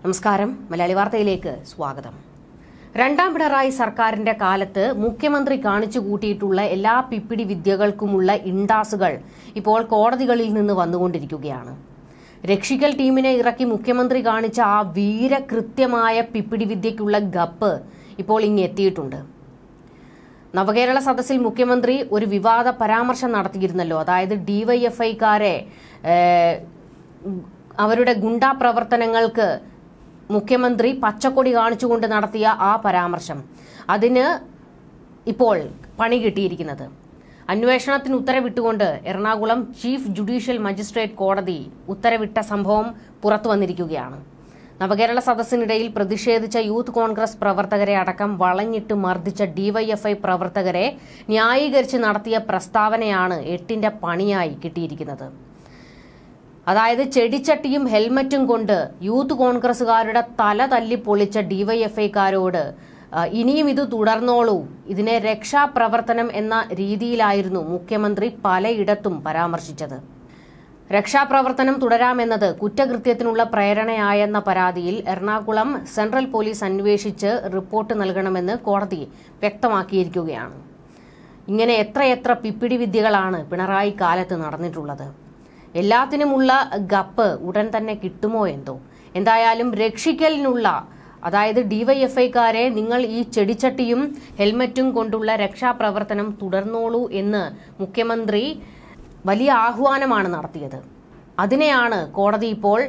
നമസ്കാരം മലയാളി വാർത്തയിലേക്ക് സ്വാഗതം രണ്ടാം പിണറായി സർക്കാരിന്റെ കാലത്ത് മുഖ്യമന്ത്രി കാണിച്ചു കൂട്ടിയിട്ടുള്ള എല്ലാ പിപ്പിടി വിദ്യകൾക്കുമുള്ള ഇണ്ടാസുകൾ ഇപ്പോൾ കോടതികളിൽ നിന്ന് വന്നുകൊണ്ടിരിക്കുകയാണ് രക്ഷിക്കൽ ടീമിനെ ഇറക്കി മുഖ്യമന്ത്രി കാണിച്ച ആ വീരകൃത്യമായ പിപ്പിടി വിദ്യയ്ക്കുള്ള ഗപ്പ് ഇപ്പോൾ ഇങ്ങ് എത്തിയിട്ടുണ്ട് നവകേരള സദസ്സിൽ മുഖ്യമന്ത്രി ഒരു വിവാദ പരാമർശം നടത്തിയിരുന്നല്ലോ അതായത് ഡിവൈഎഫ്ഐക്കാരെ അവരുടെ ഗുണ്ടാ പ്രവർത്തനങ്ങൾക്ക് മുഖ്യമന്ത്രി പച്ചക്കൊടി കാണിച്ചുകൊണ്ട് നടത്തിയ ആ പരാമർശം അതിന് ഇപ്പോൾ പണി കിട്ടിയിരിക്കുന്നത് അന്വേഷണത്തിന് ഉത്തരവിട്ടുകൊണ്ട് എറണാകുളം ചീഫ് ജുഡീഷ്യൽ മജിസ്ട്രേറ്റ് കോടതി ഉത്തരവിട്ട സംഭവം പുറത്തു വന്നിരിക്കുകയാണ് നവകേരള സദസ്സിനിടയിൽ പ്രതിഷേധിച്ച യൂത്ത് കോൺഗ്രസ് പ്രവർത്തകരെ അടക്കം വളഞ്ഞിട്ട് മർദ്ദിച്ച ഡിവൈഎഫ്ഐ പ്രവർത്തകരെ ന്യായീകരിച്ച് നടത്തിയ പ്രസ്താവനയാണ് എട്ടിന്റെ പണിയായി കിട്ടിയിരിക്കുന്നത് അതായത് ചെടിച്ചട്ടിയും ഹെൽമറ്റും കൊണ്ട് യൂത്ത് കോൺഗ്രസുകാരുടെ തല തല്ലി പൊളിച്ച ഡിവൈഎഫ്ഐക്കാരോട് ഇനിയും ഇത് തുടർന്നോളൂ ഇതിനെ രക്ഷാപ്രവർത്തനം എന്ന രീതിയിലായിരുന്നു മുഖ്യമന്ത്രി പലയിടത്തും പരാമർശിച്ചത് രക്ഷാപ്രവർത്തനം തുടരാമെന്നത് കുറ്റകൃത്യത്തിനുള്ള പ്രേരണയായെന്ന പരാതിയിൽ എറണാകുളം സെൻട്രൽ പോലീസ് അന്വേഷിച്ച് റിപ്പോർട്ട് നൽകണമെന്ന് കോടതി വ്യക്തമാക്കിയിരിക്കുകയാണ് ഇങ്ങനെ എത്രയെത്ര പിപ്പിടി വിദ്യകളാണ് പിണറായി കാലത്ത് നടന്നിട്ടുള്ളത് എല്ലാത്തിനുമുള്ള ഗപ്പ് ഉടൻ തന്നെ കിട്ടുമോ എന്തോ എന്തായാലും രക്ഷിക്കലിനുള്ള അതായത് ഡിവൈഎഫ്ഐക്കാരെ നിങ്ങൾ ഈ ചെടിച്ചട്ടിയും ഹെൽമറ്റും കൊണ്ടുള്ള രക്ഷാപ്രവർത്തനം തുടർന്നോളൂ എന്ന് മുഖ്യമന്ത്രി വലിയ ആഹ്വാനമാണ് നടത്തിയത് അതിനെയാണ് കോടതി ഇപ്പോൾ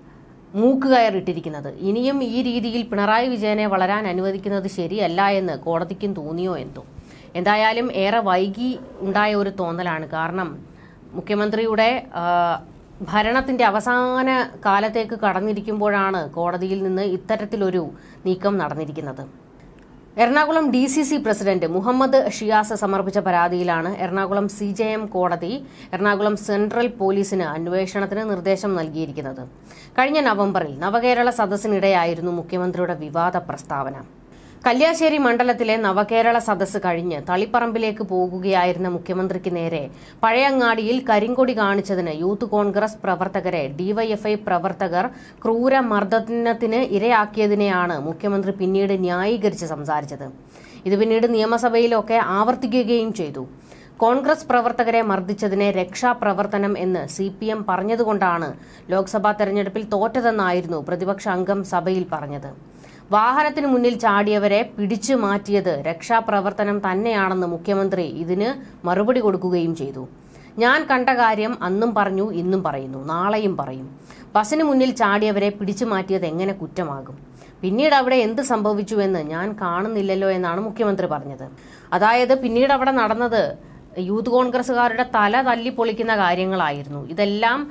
മൂക്കുകയറിട്ടിരിക്കുന്നത് ഇനിയും ഈ രീതിയിൽ പിണറായി വിജയനെ വളരാൻ അനുവദിക്കുന്നത് ശരിയല്ല എന്ന് കോടതിക്കും തോന്നിയോ എന്തോ എന്തായാലും ഏറെ വൈകി ഉണ്ടായ ഒരു തോന്നലാണ് കാരണം മുഖ്യമന്ത്രിയുടെ ഭരണത്തിന്റെ അവസാന കാലത്തേക്ക് കടന്നിരിക്കുമ്പോഴാണ് കോടതിയിൽ നിന്ന് ഇത്തരത്തിലൊരു നീക്കം നടന്നിരിക്കുന്നത് Ernakulam D C C president Muhammad Shiyas സമർപ്പിച്ച പരാതിയിലാണ് എറണാകുളം സി ജെ എം കോടതി എറണാകുളം സെൻട്രൽ പോലീസിന് അന്വേഷണത്തിന് നിർദ്ദേശം നൽകിയിരിക്കുന്നത് കഴിഞ്ഞ നവംബറിൽ നവകേരള സദസ്സിനിടെയായിരുന്നു മുഖ്യമന്ത്രിയുടെ വിവാദ പ്രസ്താവന കല്യാശ്ശേരി മണ്ഡലത്തിലെ നവകേരള സദസ്സ് കഴിഞ്ഞ് തളിപ്പറമ്പിലേക്ക് പോകുകയായിരുന്ന മുഖ്യമന്ത്രിക്ക് നേരെ പഴയങ്ങാടിയിൽ കരിങ്കൊടി കാണിച്ചതിന് യൂത്ത് കോൺഗ്രസ് പ്രവർത്തകരെ ഡിവൈഎഫ്ഐ പ്രവർത്തകർ ക്രൂരമർദ്ദനത്തിന് ഇരയാക്കിയതിനെയാണ് മുഖ്യമന്ത്രി പിന്നീട് ന്യായീകരിച്ച് സംസാരിച്ചത് ഇത് പിന്നീട് നിയമസഭയിലൊക്കെ ആവർത്തിക്കുകയും ചെയ്തു കോൺഗ്രസ് പ്രവർത്തകരെ മർദ്ദിച്ചതിനെ രക്ഷാപ്രവർത്തനം എന്ന് സി പി എം പറഞ്ഞതുകൊണ്ടാണ് ലോക്സഭാ തെരഞ്ഞെടുപ്പിൽ തോറ്റതെന്നായിരുന്നു പ്രതിപക്ഷ അംഗം സഭയിൽ പറഞ്ഞത് വാഹനത്തിന് മുന്നിൽ ചാടിയവരെ പിടിച്ചു മാറ്റിയത് രക്ഷാപ്രവർത്തനം തന്നെയാണെന്ന് മുഖ്യമന്ത്രി ഇതിന് മറുപടി കൊടുക്കുകയും ചെയ്തു ഞാൻ കണ്ട കാര്യം അന്നും പറഞ്ഞു ഇന്നും പറയുന്നു നാളെയും പറയും ബസിന് മുന്നിൽ ചാടിയവരെ പിടിച്ചു മാറ്റിയത് എങ്ങനെ കുറ്റമാകും പിന്നീട് അവിടെ എന്ത് സംഭവിച്ചുവെന്ന് ഞാൻ കാണുന്നില്ലല്ലോ എന്നാണ് മുഖ്യമന്ത്രി പറഞ്ഞത് അതായത് പിന്നീട് അവിടെ നടന്നത് യൂത്ത് കോൺഗ്രസുകാരുടെ തല തല്ലി പൊളിക്കുന്ന കാര്യങ്ങളായിരുന്നു ഇതെല്ലാം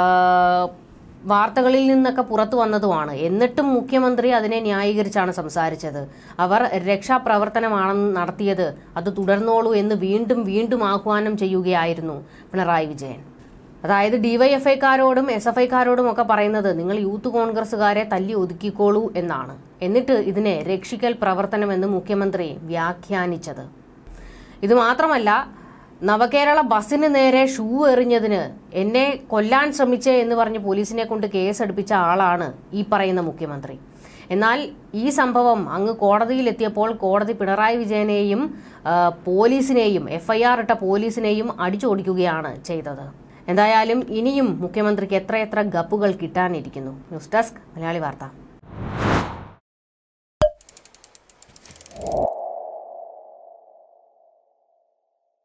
വാർത്തകളിൽ നിന്നൊക്കെ പുറത്തു വന്നതുമാണ് എന്നിട്ടും മുഖ്യമന്ത്രി അതിനെ ന്യായീകരിച്ചാണ് സംസാരിച്ചത് അവർ രക്ഷാപ്രവർത്തനമാണെന്ന് നടത്തിയത് അത് തുടർന്നോളൂ എന്ന് വീണ്ടും വീണ്ടും ആഹ്വാനം ചെയ്യുകയായിരുന്നു പിണറായി വിജയൻ അതായത് ഡിവൈഎഫ്ഐക്കാരോടും എസ് എഫ് ഐക്കാരോടും ഒക്കെ പറയുന്നത് നിങ്ങൾ യൂത്ത് കോൺഗ്രസുകാരെ തല്ലി ഒതുക്കിക്കോളൂ എന്നാണ് എന്നിട്ട് ഇതിനെ രക്ഷിക്കൽ പ്രവർത്തനമെന്ന് മുഖ്യമന്ത്രി വ്യാഖ്യാനിച്ചത് ഇത് മാത്രമല്ല നവകേരള ബസ്സിന് നേരെ ഷൂ എറിഞ്ഞതിന് എന്നെ കൊല്ലാൻ ശ്രമിച്ചേ എന്ന് പറഞ്ഞ് പോലീസിനെ കൊണ്ട് കേസെടുപ്പിച്ച ആളാണ് ഈ പറയുന്ന മുഖ്യമന്ത്രി എന്നാൽ ഈ സംഭവം അങ്ങ് കോടതിയിലെത്തിയപ്പോൾ കോടതി പിണറായി വിജയനെയും പോലീസിനെയും എഫ്ഐആർ ഇട്ട പോലീസിനെയും അടിച്ചോടിക്കുകയാണ് ചെയ്തത് എന്തായാലും ഇനിയും മുഖ്യമന്ത്രിക്ക് എത്രയെത്ര ഗപ്പുകൾ കിട്ടാനിരിക്കുന്നു ന്യൂസ് ഡെസ്ക് മലയാളി വാർത്ത